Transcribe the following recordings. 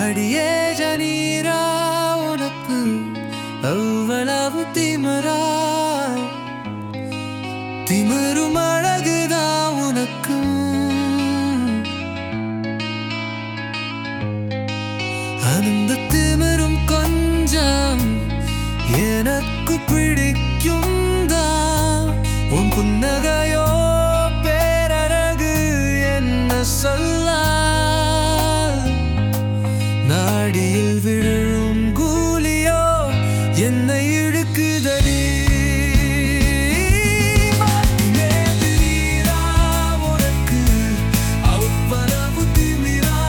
அடியே ஜனீரா உனக்கு அவ்வளவு திமரா திமிரும் அழகுதான் உனக்கு அந்த திமிரும் கொஞ்சம் எனக்கு பிடிக்கும் தான் உன் புன்னகையோ பேரழகு என்ன சொல்ல நாடியில் விழும் கூலியோ என்னை இழுக்குதடி நேத்திரா உனக்கு அவ்வளவு திமிரா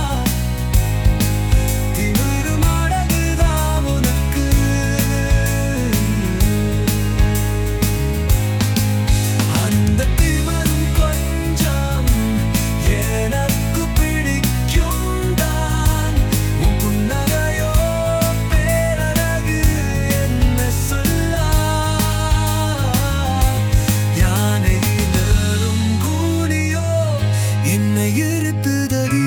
திமிரும் அழகுதான் உனக்கு அந்த திமிரும் கொஞ்சம் எனக்கு பிடிக்கும் தான் உன் புன்னகையோ பேரழகு என்ன சொல்ல யானை நரும் கூலியோ என்னை இருத்துதடி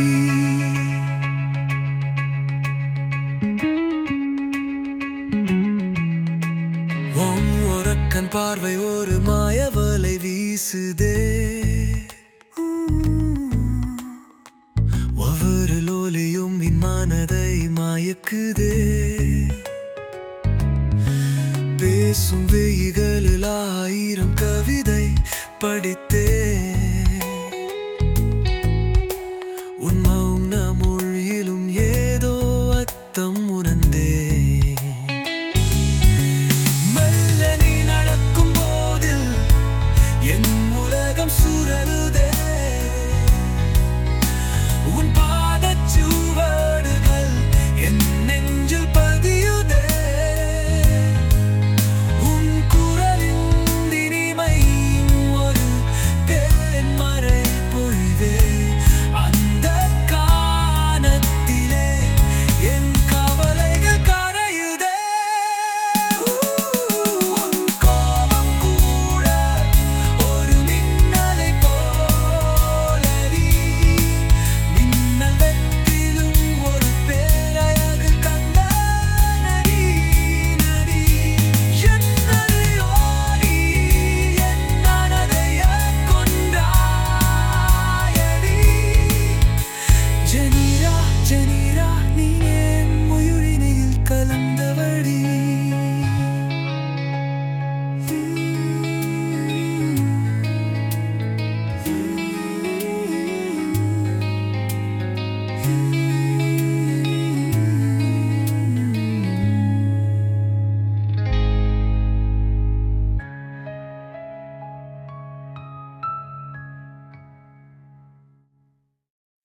உன் உறக்கன் பார்வை ஒரு மாயவலை வீசுதே ஒவ்வொரு லோலியும் என் மனதை மாயக்குதே பேசும் வெயிகளில் ஆயிரம் கவிதை படித்தே